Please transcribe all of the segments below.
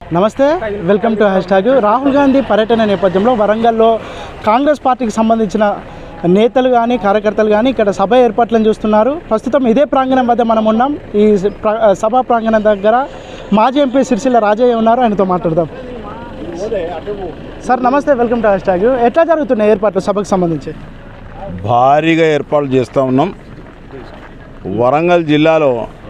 నమస్తే welcome to hash tag Rahul Gandhi పర్యటన నేపథ్యంలో వరంగల్లో కాంగ్రెస్ పార్టీకి సంబంధించిన నేతలు కానీ కార్యకర్తలు కానీ ఇక్కడ సభ ఏర్పాట్లను చూస్తున్నారు ప్రస్తుతం ఇదే ప్రాంగణం వద్ద మనం ఉన్నాం ఈ ప్ర- సభా ప్రాంగణం దగ్గర మాజీ ఎంపీ సిరిసిల్ల రాజయ్య ఉన్నారు ఆయనతో మాట్లాడదాం సార్ నమస్తే వెల్కమ్ టు హ్యాష్ ట్యాగ్ ఎట్లా జరుగుతున్నాయి ఏర్పాట్లు సభకు సంబంధించి భారీగా ఏర్పాట్లు చేస్తూ ఉన్నాం వరంగల్ జిల్లాలో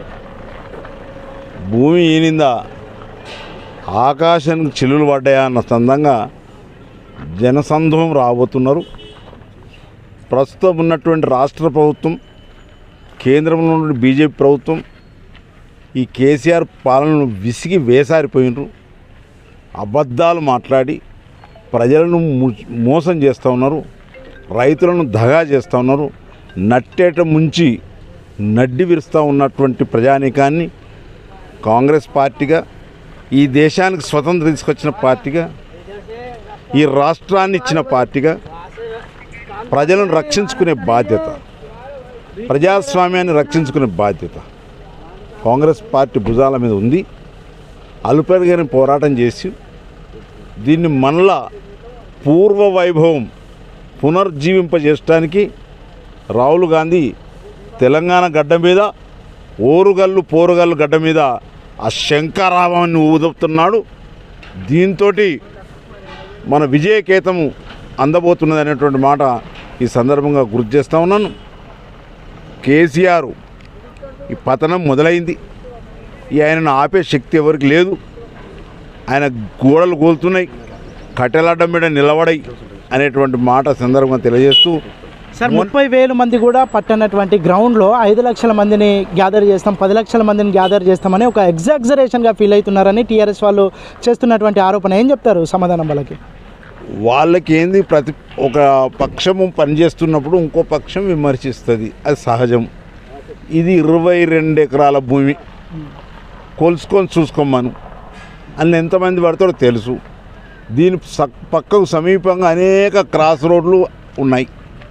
భూమి ఈనిందా ఆకాశానికి చిల్లులు పడ్డాయా అన్న సందంగా జనసంధం రాబోతున్నారు ప్రస్తుతం ఉన్నటువంటి రాష్ట్ర ప్రభుత్వం కేంద్రంలో ఉన్న బీజేపీ ప్రభుత్వం ఈ కేసీఆర్ పాలనను విసిగి వేసారిపోయినరు అబద్ధాలు మాట్లాడి ప్రజలను ము- మోసం చేస్తూ ఉన్నారు రైతులను దగా చేస్తూ ఉన్నారు నట్టేట ముంచి నడ్డి విరుస్తూ ఉన్నటువంటి ప్రజానీకాన్ని కాంగ్రెస్ పార్టీగా ఈ దేశానికి స్వతంత్రం తీసుకొచ్చిన పార్టీగా ఈ రాష్ట్రాన్ని ఇచ్చిన పార్టీగా ప్రజలను రక్షించుకునే బాధ్యత ప్రజాస్వామ్యాన్ని రక్షించుకునే బాధ్యత కాంగ్రెస్ పార్టీ భుజాల మీద ఉంది అలుపెరగని పోరాటం చేసి దీన్ని మనలా పూర్వ వైభవం పునర్జీవింపజేయడానికి రాహుల్ గాంధీ తెలంగాణ గడ్డ మీద ఓరుగల్లు పోరుగల్లు గడ్డ మీద ఆ శంకరావాన్ని ఊదుతున్నాడు దీంతో మన విజయకేతము అందబోతున్నది అనేటువంటి మాట ఈ సందర్భంగా గుర్తు చేస్తూ ఉన్నాను కేసీఆర్ ఈ పతనం మొదలైంది ఈ ఆయనను ఆపే శక్తి ఎవరికి లేదు ఆయన గోడలు కూలుతున్నాయి కట్టెలడ్డం మీద నిలబడై అనేటువంటి మాట సందర్భంగా తెలియజేస్తూ సార్ ముప్పై వేల మంది కూడా పట్టనటువంటి గ్రౌండ్లో ఐదు లక్షల మందిని గ్యాదర్ చేస్తాం పది లక్షల మందిని గ్యాదర్ చేస్తామని ఒక ఎగ్జాగ్జరేషన్గా ఫీల్ అవుతున్నారని టీఆర్ఎస్ వాళ్ళు చేస్తున్నటువంటి ఆరోపణ ఏం చెప్తారు సమాధానం వాళ్ళకి వాళ్ళకి ఏంది ప్రతి ఒక పక్షము పనిచేస్తున్నప్పుడు ఇంకో పక్షం విమర్శిస్తుంది అది సహజం ఇది ఇరవై రెండు ఎకరాల భూమి కొలుసుకొని చూసుకోమను అందులో ఎంతమంది పడతారో తెలుసు దీని సక్- పక్కకు సమీపంగా అనేక క్రాస్ రోడ్లు ఉన్నాయి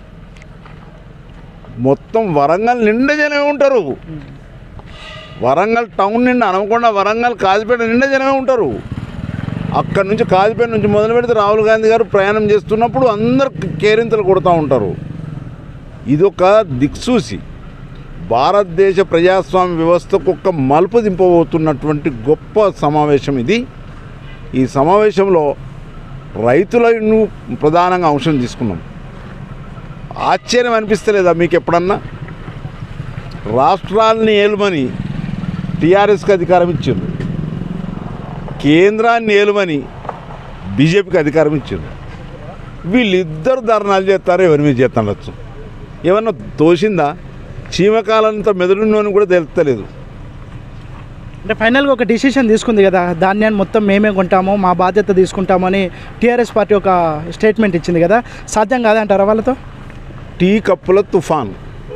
మొత్తం వరంగల్ నిండా జనమే ఉంటారు వరంగల్ టౌన్ నిండా అనకుండా వరంగల్ కాజిపేట నిండా జనమే ఉంటారు అక్కడి నుంచి కాజిపేట నుంచి మొదలు పెడితే రాహుల్ గాంధీ గారు ప్రయాణం చేస్తున్నప్పుడు అందరు కేరింతలు కొడుతూ ఉంటారు ఇదొక దిక్సూసి భారతదేశ ప్రజాస్వామ్య వ్యవస్థకు ఒక మలుపు దింపబోతున్నటువంటి గొప్ప సమావేశం ఇది ఈ సమావేశంలో రైతులను ప్రధానంగా అంశం తీసుకున్నాం ఆశ్చర్యం అనిపిస్తలేదా మీకు ఎప్పుడన్నా రాష్ట్రాలని ఏలుమని టీఆర్ఎస్కి అధికారం ఇచ్చారు కేంద్రాన్ని ఏలుమని బీజేపీకి అధికారం ఇచ్చారు వీళ్ళిద్దరు ధర్నాలు చేస్తారు ఎవరి మీద చేస్తుండొచ్చు ఏమన్నా తోసిందా చీమకాలంత మెదడున్నోని కూడా తెలుస్తలేదు అంటే ఫైనల్గా ఒక డిసిషన్ తీసుకుంది కదా ధాన్యాన్ని మొత్తం మేమే కొంటాము మా బాధ్యత తీసుకుంటామని టీఆర్ఎస్ పార్టీ ఒక స్టేట్మెంట్ ఇచ్చింది కదా సాధ్యం కాదంటారా వాళ్ళతో టీ కప్పుల తుఫాన్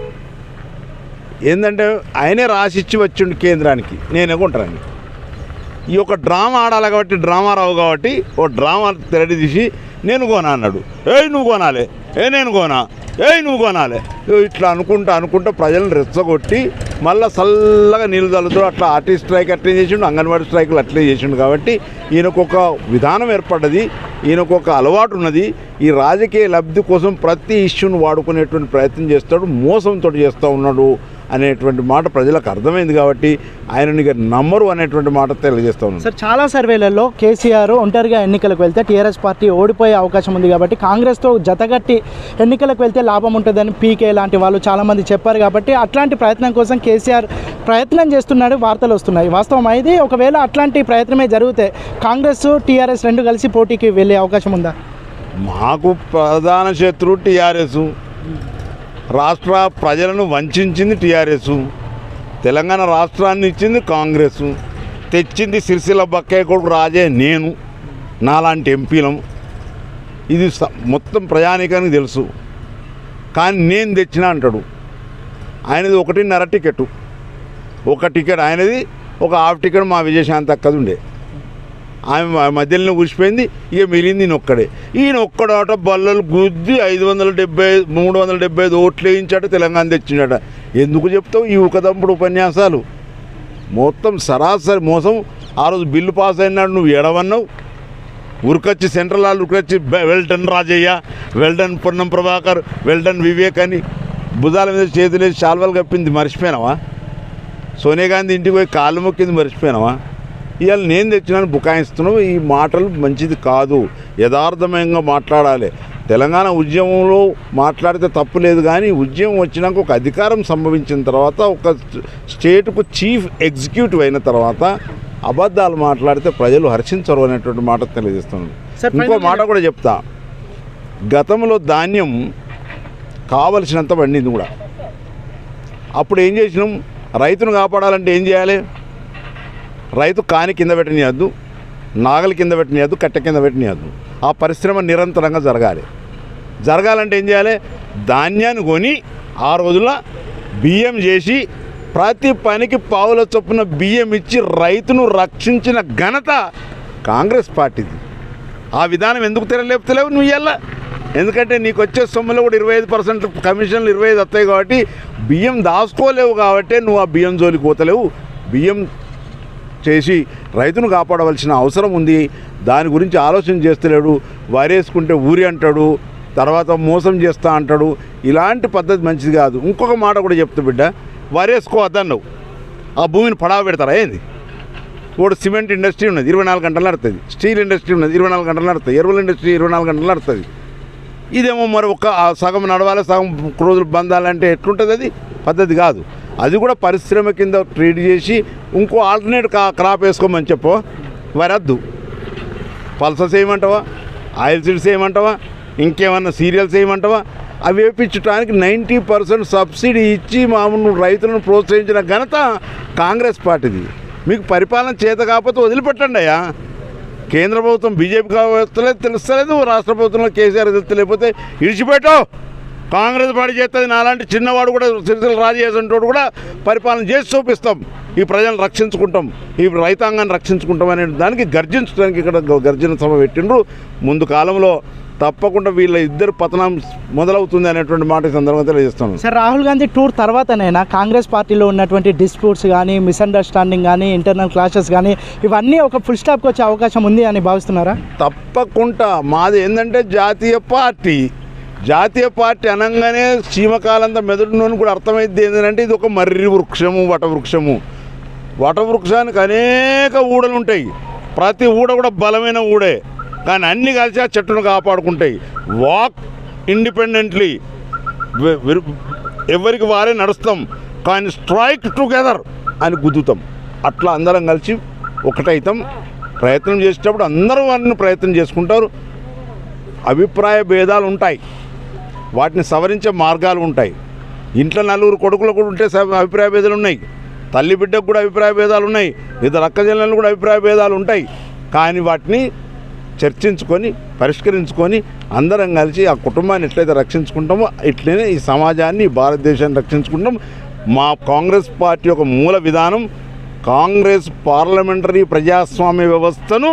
ఏంటంటే ఆయనే రాసిచ్చి వచ్చిండు కేంద్రానికి నేనే కొంటాను ఈ యొక్క డ్రామా ఆడాలి కాబట్టి డ్రామా రావు కాబట్టి ఓ డ్రామా తెరడి తీసి నేను కొనా అన్నాడు ఏయ్ నువ్వు కొనాలి ఏ నేను కొనా ఏయ్ నువ్వు కొనాలి ఇగో ఇట్లా అనుకుంటా అనుకుంటా ప్రజలను రెచ్చగొట్టి మళ్ళీ చల్లగా నీళ్ళు చల్లుతాడు అట్లా ఆర్టిస్ట్ స్ట్రైక్ అట్లే చేసిండు అంగన్వాడీ స్ట్రైకులు అట్లే చేసిండు కాబట్టి ఈయనకు ఒక విధానం ఏర్పడ్డది ఈయనకు ఒక అలవాటు ఉన్నది ఈ రాజకీయ లబ్ధి కోసం ప్రతి ఇష్యూను వాడుకునేటువంటి ప్రయత్నం చేస్తాడు మోసంతో చేస్తూ ఉన్నాడు అనేటువంటి మాట ప్రజలకు అర్థమైంది కాబట్టి ఆయనని ఇక నమ్మరు అనేటువంటి మాట తెలియజేస్తూ ఉన్నాను సార్ చాలా సర్వేలలో కేసీఆర్ ఒంటరిగా ఎన్నికలకు వెళ్తే టీఆర్ఎస్ పార్టీ ఓడిపోయే అవకాశం ఉంది కాబట్టి కాంగ్రెస్తో జతగట్టి ఎన్నికలకు వెళ్తే లాభం ఉంటుందని పీకే లాంటి వాళ్ళు చాలామంది చెప్పారు కాబట్టి అట్లాంటి ప్రయత్నం కోసం కేసీఆర్ ప్రయత్నం చేస్తున్నాడు వార్తలు వస్తున్నాయి వాస్తవం ఇది ఒకవేళ అట్లాంటి ప్రయత్నమే జరిగితే కాంగ్రెస్ టీఆర్ఎస్ రెండు కలిసి పోటీకి వెళ్ళే అవకాశం ఉందా మాకు ప్రధాన శత్రువు టీఆర్ఎస్ రాష్ట్ర ప్రజలను వంచింది టీఆర్ఎస్ తెలంగాణ రాష్ట్రాన్ని ఇచ్చింది కాంగ్రెస్ తెచ్చింది సిరిసిల్ల బక్కయ్య కొడుకు రాజే నేను నాలాంటి ఎంపీలం ఇది స- మొత్తం ప్రయాణికానికి తెలుసు కానీ నేను తెచ్చిన అంటాడు ఆయనది ఒకటిన్నర టికెట్ ఒక టికెట్ ఆయనది ఒక హాఫ్ టికెట్ మా విజయశాంతి అక్కది ఉండే ఆమె మ- మధ్యలోనే కూర్చిపోయింది ఇక మిగిలింది ఈయన ఒక్కడే ఈయన ఒక్కడాట బల్లలు గుద్ది ఐదు వందల డెబ్బై మూడు వందల డెబ్బై ఐదు ఓట్లు వేయించాడు తెలంగాణ తెచ్చిండట ఎందుకు చెప్తావు ఈ ఉకదంపుడు ఉపన్యాసాలు మొత్తం సరాసరి మోసం ఆ రోజు బిల్లు పాస్ అయినాడు నువ్వు ఎడవన్నావు ఉరికొచ్చి సెంట్రల్ హాల్ ఉరికొచ్చి బె- well done Rajaiah well done Ponnam Prabhakar well done Vivek అని భుజాల మీద చేతులేసి శాల్వాలు కప్పింది మర్చిపోయినావా సోనియా గాంధీ ఇంటికి పోయి కాళ్ళు మొక్కింది మర్చిపోయినావా ఇవాళ నేను తెచ్చినాను బుకాయిస్తున్నావు ఈ మాటలు మంచిది కాదు యథార్థమయంగా మాట్లాడాలి తెలంగాణ ఉద్యమంలో మాట్లాడితే తప్పు లేదు కానీ ఉద్యమం వచ్చినాక ఒక అధికారం సంభవించిన తర్వాత ఒక స్టేట్కు చీఫ్ ఎగ్జిక్యూటివ్ అయిన తర్వాత అబద్ధాలు మాట్లాడితే ప్రజలు హర్షించరు అనేటువంటి మాట తెలియజేస్తున్నాను సార్, ఇంకో finally- మాట కూడా చెప్తా గతంలో ధాన్యం కావలసినంత పండింది కూడా అప్పుడు ఏం చేసినాం రైతును కాపాడాలంటే ఏం చేయాలి రైతు కాని కింద పెట్టనియద్దు నాగలి కింద పెట్టనియద్దు కట్టె కింద పెట్టనియద్దు ఆ పరిశ్రమ నిరంతరంగా జరగాలి జరగాలంటే ఏం చేయాలి ధాన్యాన్ని కొని ఆ రోజుల్లో బియ్యం చేసి ప్రతి పనికి పావుల చొప్పున బియ్యం ఇచ్చి రైతును రక్షించిన ఘనత కాంగ్రెస్ పార్టీది ఆ విధానం ఎందుకు తెరలేపుతలేవు నువ్వు ఇయ్యాల ఎందుకంటే నీకు వచ్చే సొమ్ములో కూడా ఇరవై ఐదు పర్సెంట్ కమిషన్లు ఇరవై ఐదు వస్తాయి కాబట్టి బియ్యం దాచుకోలేవు కాబట్టి నువ్వు ఆ బియ్యం జోలికి పోతలేవు బియ్యం చేసి రైతును కాపాడవలసిన అవసరం ఉంది దాని గురించి ఆలోచన చేస్తలేడు వరేసుకుంటే ఊరి అంటాడు తర్వాత మోసం చేస్తా అంటాడు ఇలాంటి పద్ధతి మంచిది కాదు ఇంకొక మాట కూడా చెప్తా బిడ్డ వరేసుకో అదన్నావు ఆ భూమిని పడావ పెడతారా ఏంది ఇప్పుడు సిమెంట్ ఇండస్ట్రీ ఉన్నది ఇరవై నాలుగు గంటలు నడుతుంది స్టీల్ ఇండస్ట్రీ ఉన్నది ఇరవై నాలుగు గంటలు నడుతుంది ఎరువుల ఇండస్ట్రీ ఇరవై నాలుగు గంటలు నడుతుంది ఇదేమో మరి ఒక ఆ సగం నడవాలి సగం రోజులు బంధాలంటే ఎట్లుంటుంది అది పద్ధతి కాదు అది కూడా పరిశ్రమ కింద ట్రీట్ చేసి ఇంకో ఆల్టర్నేట్ కా క్రాప్ వేసుకోమని చెప్పు వరద్దు పల్సస్ వేయమంటావా ఆయిల్ సీడ్స్ వేయమంటావా ఇంకేమన్నా సీరియల్స్ వేయమంటావా అవి వేయించడానికి నైంటీ పర్సెంట్ సబ్సిడీ ఇచ్చి మామూలు రైతులను ప్రోత్సహించిన ఘనత కాంగ్రెస్ పార్టీది మీకు పరిపాలన చేత కాకపోతే వదిలిపెట్టండి అయ్యా కేంద్ర ప్రభుత్వం బీజేపీ కావస్తలేదు తెలుస్తలేదు రాష్ట్ర ప్రభుత్వంలో కేసీఆర్ తెలుస్తలేకపోతే ఇడిచిపెట్టు కాంగ్రెస్ పార్టీ చేస్తుంది నాలాంటి చిన్నవాడు కూడా సిరిసిల్ల రాజు చేసినోడు కూడా పరిపాలన చేసి చూపిస్తాం ఈ ప్రజలను రక్షించుకుంటాం ఈ రైతాంగాన్ని రక్షించుకుంటాం అనే దానికి గర్జించడానికి ఇక్కడ గ- గర్జన సభ పెట్టిండ్రు ముందు కాలంలో తప్పకుండా వీళ్ళ ఇద్దరు పతనం మొదలవుతుంది అనేటువంటి మాట ఈ సందర్భంగా తెలియజేస్తాను సార్ రాహుల్ గాంధీ టూర్ తర్వాతనైనా కాంగ్రెస్ పార్టీలో ఉన్నటువంటి డిస్ప్యూట్స్ కానీ మిస్అండర్స్టాండింగ్ కానీ ఇంటర్నల్ క్లాషెస్ కానీ ఇవన్నీ ఒక ఫుల్ స్టాప్కి వచ్చే అవకాశం ఉంది అని భావిస్తున్నారా తప్పకుండా మాది ఏంటంటే జాతీయ పార్టీ జాతీయ పార్టీ అనగానే చీమకాలంత మెదడునోని కూడా అర్థమైంది ఏంటంటే ఇది ఒక మర్రి వృక్షము వట వృక్షము వట వృక్షానికి అనేక ఊడలు ఉంటాయి ప్రతి ఊడ కూడా బలమైన ఊడే కానీ అన్ని కలిసి ఆ చెట్టును కాపాడుకుంటాయి వాక్ ఇండిపెండెంట్లీ వె- వెరు- ఎవరికి వారే నడుస్తాం కానీ స్ట్రైక్ టుగెదర్ అని గుద్దుతాం అట్లా అందరం కలిసి ఒకటైతాం ప్రయత్నం చేసేటప్పుడు అందరూ వారిని ప్రయత్నం చేసుకుంటారు అభిప్రాయ భేదాలు ఉంటాయి వాటిని సవరించే మార్గాలు ఉంటాయి ఇంట్లో నలుగురు కొడుకులు కూడా ఉంటే స- అభిప్రాయ భేదాలు ఉన్నాయి తల్లి బిడ్డకు కూడా అభిప్రాయ భేదాలు ఉన్నాయి ఇద్దరు అక్కజనులు కూడా అభిప్రాయ భేదాలు ఉంటాయి కానీ వాటిని చర్చించుకొని పరిష్కరించుకొని అందరం కలిసి ఆ కుటుంబాన్ని ఎట్లయితే రక్షించుకుంటామో ఇట్లనే ఈ సమాజాన్ని ఈ భారతదేశాన్ని రక్షించుకుంటాం మా కాంగ్రెస్ పార్టీ యొక్క మూల విధానం కాంగ్రెస్ పార్లమెంటరీ ప్రజాస్వామ్య వ్యవస్థను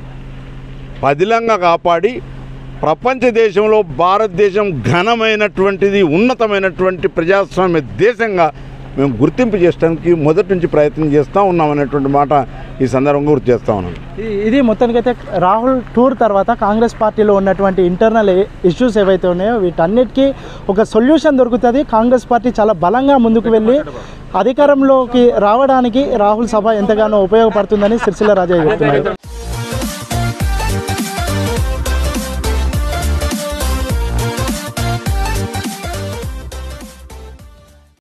పదిలంగా కాపాడి ప్రపంచ దేశంలో భారతదేశం ఘనమైనటువంటిది ఉన్నతమైనటువంటి ప్రజాస్వామ్య దేశంగా మేము గుర్తింపు చేయడానికి మొదటి నుంచి ప్రయత్నం చేస్తూ ఉన్నామనేటువంటి మాట ఈ సందర్భంగా గుర్తు చేస్తూ ఉన్నాను ఇది- ఇది మొత్తానికైతే రాహుల్ టూర్ తర్వాత కాంగ్రెస్ పార్టీలో ఉన్నటువంటి ఇంటర్నల్ ఇష్యూస్ ఏవైతే ఉన్నాయో వీటన్నిటికీ ఒక సొల్యూషన్ దొరుకుతుంది కాంగ్రెస్ పార్టీ చాలా బలంగా ముందుకు వెళ్ళి అధికారంలోకి రావడానికి రాహుల్ సభ ఎంతగానో ఉపయోగపడుతుందని సిరిసిల్ల రాజయ్య చెప్తున్నారు